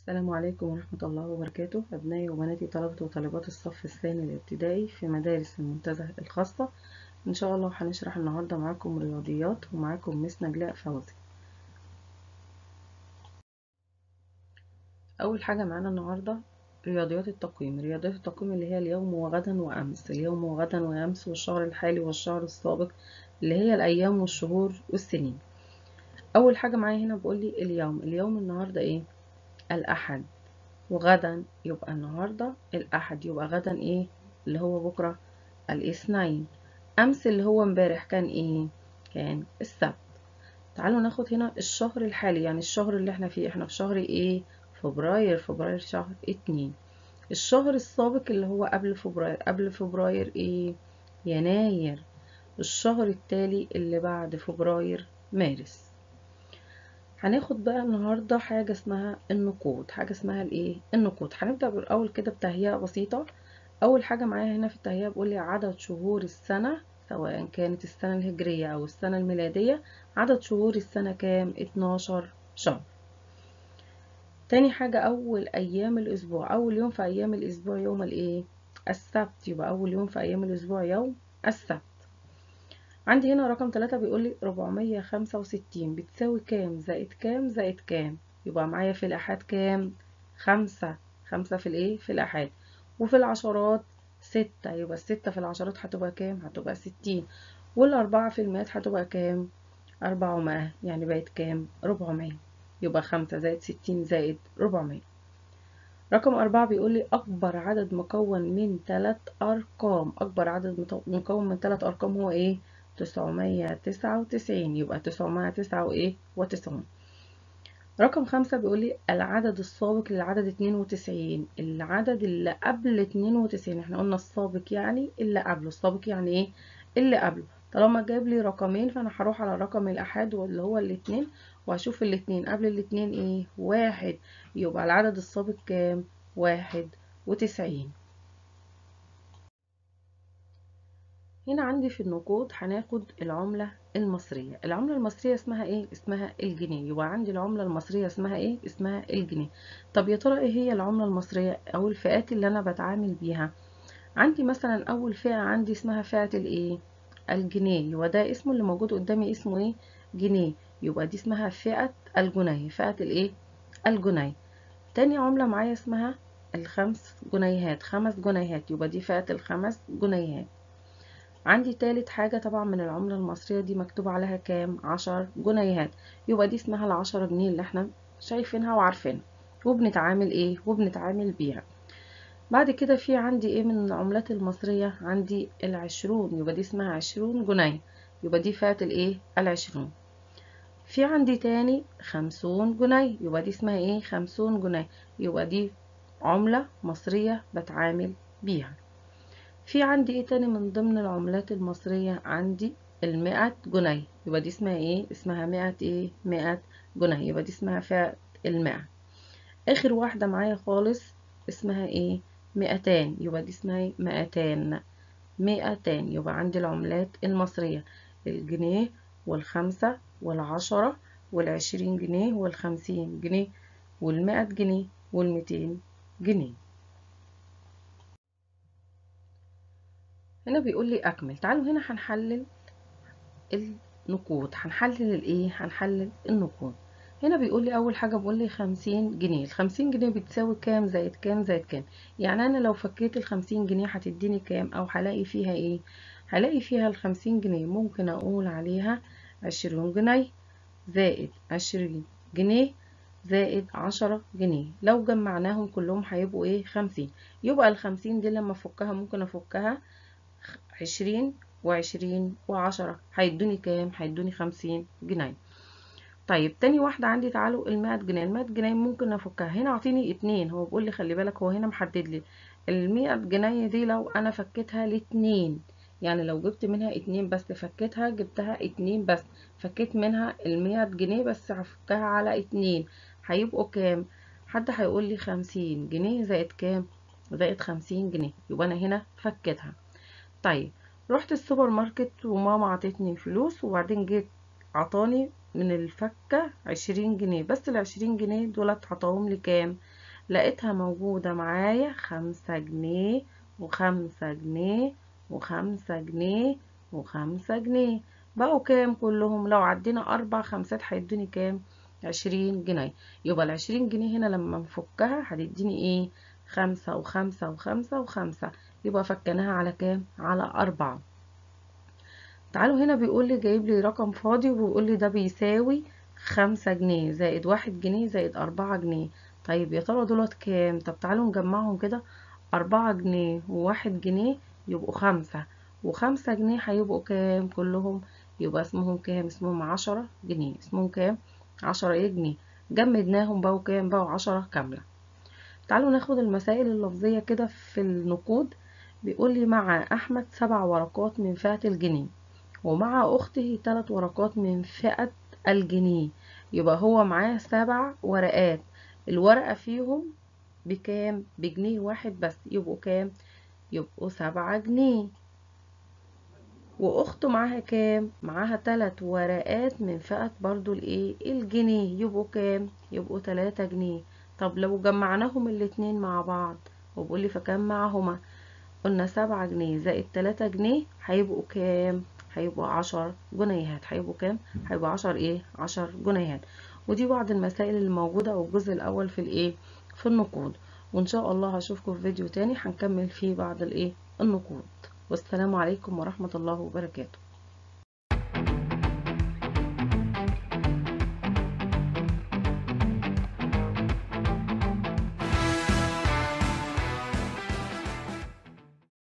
السلام عليكم ورحمة الله وبركاته أبنائي وبناتي طلبة وطالبات الصف الثاني الابتدائي في مدارس المنتزه الخاصة إن شاء الله هنشرح النهاردة معاكم رياضيات ومعاكم مس نجلاء فوزي أول حاجة معانا النهاردة رياضيات التقويم رياضيات التقويم اللي هي اليوم وغدا وأمس اليوم وغدا وأمس والشهر الحالي والشهر السابق اللي هي الأيام والشهور والسنين أول حاجة معايا هنا بقولي اليوم اليوم النهاردة إيه الأحد وغدا يبقى النهاردة الأحد يبقى غدا إيه اللي هو بكرة الاثنين أمس اللي هو امبارح كان إيه كان السبت تعالوا ناخد هنا الشهر الحالي يعني الشهر اللي احنا فيه احنا في شهر إيه فبراير فبراير شهر اتنين الشهر السابق اللي هو قبل فبراير قبل فبراير إيه يناير الشهر التالي اللي بعد فبراير مارس هناخد بقى النهاردة حاجة اسمها النقود حاجة اسمها الايه النقود هنبدأ بالأول كده بتهيئة بسيطة أول حاجة معايا هنا في التهيئة بيقول لي عدد شهور السنة سواء كانت السنة الهجرية أو السنة الميلادية عدد شهور السنة كام 12 شهر تاني حاجة أول أيام الأسبوع أول يوم في أيام الأسبوع يوم الإيه السبت يبقى أول يوم في أيام الأسبوع يوم السبت عندي هنا رقم تلاتة بيقول لي 465 بتساوي كام زائد كام زائد كام يبقى معايا في الآحاد كام خمسة خمسة في الإيه في الآحاد وفي العشرات ستة يبقى الستة في العشرات هتبقى كام هتبقى ستين والأربعة في المئات هتبقى كام أربعمائة يعني بقت كام ربعمية يبقى خمسة زائد ستين زائد ربعمية رقم أربعة بيقول لي أكبر عدد مكون من ثلاث أرقام أكبر عدد مكون من ثلاث أرقام هو إيه تسعمية تسعة وتسعين يبقى تسعمية تسعة وإيه وتسعون رقم خمسة بيقول لي العدد السابق للعدد اتنين وتسعين العدد اللي قبل اتنين وتسعين احنا قلنا السابق يعني اللي قبله السابق يعني ايه اللي قبله طالما جاب لي رقمين فانا هروح على رقم الأحاد واللي هو الاتنين وهشوف الاتنين قبل الاتنين ايه واحد يبقى العدد السابق كام واحد وتسعين هنا عندي في النقود هناخد العملة المصرية العملة المصرية اسمها ايه اسمها الجنيه يبقى عندي العملة المصرية اسمها ايه اسمها الجنيه طب يا ترى ايه هي العملة المصرية او الفئات اللي انا بتعامل بيها عندي مثلا اول فئة عندي اسمها فئة الايه الجنيه يبقى ده اسمه اللي موجود قدامي اسمه ايه جنيه يبقى دي اسمها فئة الجنيه فئة الايه الجنيه تاني عملة معايا اسمها الخمس جنيهات خمس جنيهات يبقى دي فئة الخمس جنيهات عندي تالت حاجة طبعا من العملة المصرية دي مكتوب عليها كام عشر جنيهات يبقى دي اسمها العشرة جنيه اللي احنا شايفينها وعارفينها وبنتعامل ايه وبنتعامل بيها بعد كده في عندي ايه من العملات المصرية عندي العشرون يبقى دي اسمها عشرون جنيه يبقى دي فئة الايه العشرون في عندي تاني خمسون جنيه يبقى دي اسمها ايه خمسون جنيه يبقى دي عملة مصرية بتعامل بيها في عندي ايه تاني من ضمن العملات المصرية عندي المئة جنيه يبقى دي اسمها ايه اسمها مئة ايه مئة جنيه يبقى دي اسمها فئة المئة اخر واحدة معايا خالص اسمها ايه مئتان يبقى دي اسمها ايه مئتان مئتان يبقى عندي العملات المصرية الجنيه والخمسة والعشرة والعشرين جنيه والخمسين جنيه والمئة جنيه والمئتين جنيه هنا بيقول لي اكمل تعالوا هنا هنحلل النقود هنحلل الايه هنحلل النقود هنا بيقول لي اول حاجه بيقول لي 50 جنيه ال 50 جنيه بتساوي كام زائد كام زائد كام يعني انا لو فكيت ال 50 جنيه هتديني كام او هلاقي فيها ايه هلاقي فيها ال 50 جنيه ممكن اقول عليها 20 جنيه زائد 20 جنيه زائد عشرة جنيه لو جمعناهم كلهم هيبقوا ايه خمسين يبقى الخمسين دي لما افكها ممكن افكها عشرين وعشرين وعشرة هيدوني كام هيدوني خمسين جنيه طيب تاني واحدة عندي تعالوا المائة جنيه المائة جنيه ممكن افكها هنا اعطيني اتنين هو بيقول لي خلي بالك هو هنا محدد لي المائة جنيه دي لو انا فكيتها لاتنين يعني لو جبت منها اتنين بس فكيتها جبتها اتنين بس فكيت منها المائة جنيه بس هفكها على اتنين هيبقوا كام حد هيقول لي خمسين جنيه زائد كام زائد خمسين جنيه يبقى انا هنا فكيتها طيب رحت السوبر ماركت وماما عطتني فلوس وبعدين جيت عطاني من الفكة عشرين جنيه بس العشرين جنيه دولت عطاهم لي كام لقيتها موجودة معايا خمسة جنيه وخمسة جنيه وخمسة جنيه وخمسة جنيه بقوا كام كلهم لو عدينا أربع خمسات هيدوني كام عشرين جنيه يبقى العشرين جنيه هنا لما نفكها هتديني ايه خمسة وخمسة وخمسة وخمسة يبقى فكناها على كام على أربعة تعالوا هنا بيقول لي جايب لي رقم فاضي وبيقول لي ده بيساوي خمسة جنيه زائد واحد جنيه زائد أربعة جنيه طيب يا ترى دولت كام طب تعالوا نجمعهم كده أربعة جنيه وواحد جنيه يبقوا خمسة وخمسة جنيه هيبقوا كام كلهم يبقى اسمهم كام اسمهم عشرة جنيه اسمهم كام عشرة ايه جنيه جمدناهم بقوا كام بقوا عشرة كاملة تعالوا ناخد المسائل اللفظية كده في النقود بيقول لي مع أحمد سبع ورقات من فئة الجنيه ومع أخته ثلاث ورقات من فئة الجنيه يبقى هو معاه سبع ورقات الورقة فيهم بكام بجنيه واحد بس يبقوا كام يبقوا سبعة جنيه واخته معاها كام معاها تلات ورقات من فئة برضو الايه الجنيه يبقوا كام يبقوا تلاتة جنيه طب لو جمعناهم الاتنين مع بعض وبقول لي فكام معهما قلنا سبعة جنيه زائد تلاتة جنيه هيبقوا كام هيبقوا عشر جنيهات هيبقوا كام هيبقوا عشر ايه عشر جنيهات ودي بعض المسائل الموجودة او الجزء الاول في الايه في النقود وان شاء الله هشوفكم في فيديو تاني هنكمل فيه بعض الايه النقود والسلام عليكم ورحمة الله وبركاته